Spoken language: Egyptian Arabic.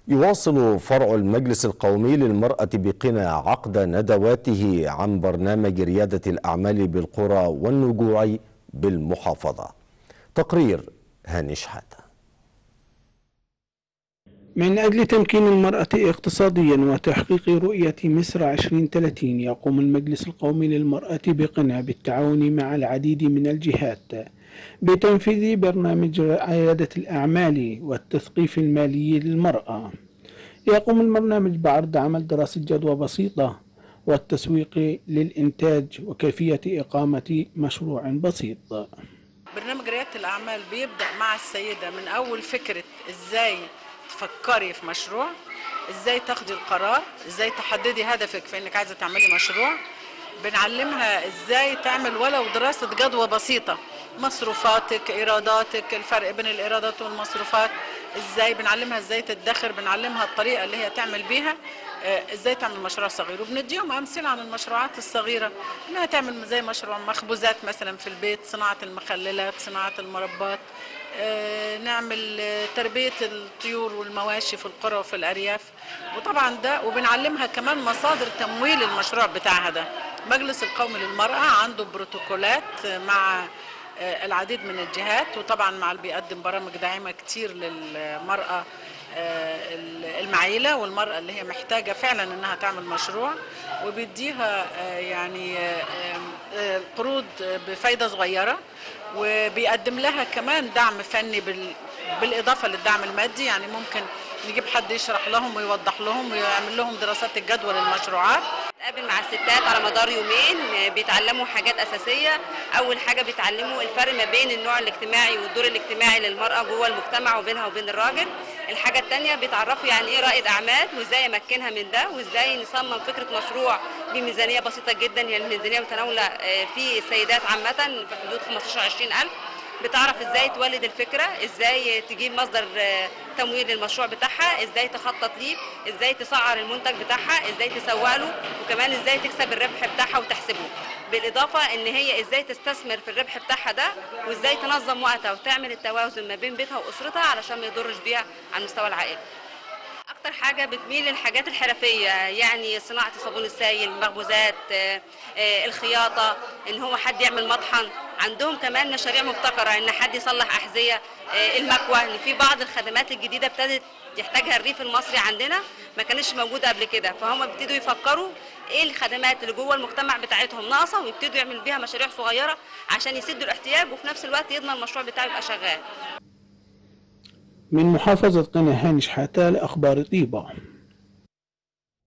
يواصل فرع المجلس القومي للمرأة بقنا عقد ندواته عن برنامج ريادة الأعمال بالقرى والنجوع بالمحافظة تقرير هاني شحاته من أجل تمكين المرأة اقتصاديا وتحقيق رؤية مصر 2030 يقوم المجلس القومي للمرأة بقنا بالتعاون مع العديد من الجهات بتنفيذ برنامج ريادة الأعمال والتثقيف المالي للمرأة يقوم البرنامج بعرض عمل دراسة جدوى بسيطة والتسويق للإنتاج وكيفية إقامة مشروع بسيط برنامج ريادة الأعمال بيبدأ مع السيدة من أول فكرة إزاي تفكري في مشروع إزاي تاخدي القرار إزاي تحددي هدفك في إنك عايزة تعملي مشروع بنعلمها إزاي تعمل ولو دراسة جدوى بسيطة مصروفاتك إيراداتك الفرق بين الإيرادات والمصروفات إزاي بنعلمها إزاي تدخر بنعلمها الطريقة اللي هي تعمل بيها ازاي تعمل مشروع صغير وبنديهم امثله عن المشروعات الصغيره انها تعمل زي مشروع مخبوزات مثلا في البيت صناعه المخللات صناعه المربات نعمل تربيه الطيور والمواشي في القرى وفي الارياف وطبعا ده وبنعلمها كمان مصادر تمويل المشروع بتاعها ده مجلس القومي للمراه عنده بروتوكولات مع العديد من الجهات وطبعا مع اللي بيقدم برامج داعمه كتير للمراه المعيله والمراه اللي هي محتاجه فعلا انها تعمل مشروع وبيديها يعني قروض بفايده صغيره وبيقدم لها كمان دعم فني بالاضافه للدعم المادي يعني ممكن نجيب حد يشرح لهم ويوضح لهم ويعمل لهم دراسات الجدوى للمشروعات نتقابل مع الستات على مدار يومين بيتعلموا حاجات اساسيه اول حاجه بيتعلموا الفرق ما بين النوع الاجتماعي والدور الاجتماعي للمراه جوه المجتمع وبينها وبين الراجل الحاجه الثانيه بيتعرفوا يعني ايه رائد اعمال وازاي امكنها من ده وازاي نصمم فكره مشروع بميزانيه بسيطه جدا هي يعني الميزانيه متناوله في السيدات عامه في حدود 15 20000 بتعرف ازاي تولد الفكره ازاي تجيب مصدر تمويل للمشروع بتاعها ازاي تخطط ليه ازاي تسعر المنتج بتاعها ازاي تسوق له وكمان ازاي تكسب الربح بتاعها وتحسبه بالاضافه ان هي ازاي تستثمر في الربح بتاعها ده وازاي تنظم وقتها وتعمل التوازن ما بين بيتها واسرتها علشان ما يضرش بيها على المستوى العائلي اكتر حاجه بتميل للحاجات الحرفيه يعني صناعه الصابون السائل المخبوزات الخياطه ان هو حد يعمل مطحن عندهم كمان مشاريع مبتكره ان حد يصلح احذيه المكوى ان في بعض الخدمات الجديده ابتدت يحتاجها الريف المصري عندنا ما كانتش موجوده قبل كده فهم بيبتدوا يفكروا ايه الخدمات اللي جوه المجتمع بتاعتهم ناقصه ويبتدوا يعملوا بيها مشاريع صغيره عشان يسدوا الاحتياج وفي نفس الوقت يضمن المشروع بتاعه يبقى شغال من محافظة قنا هاني شحاتة لأخبار طيبة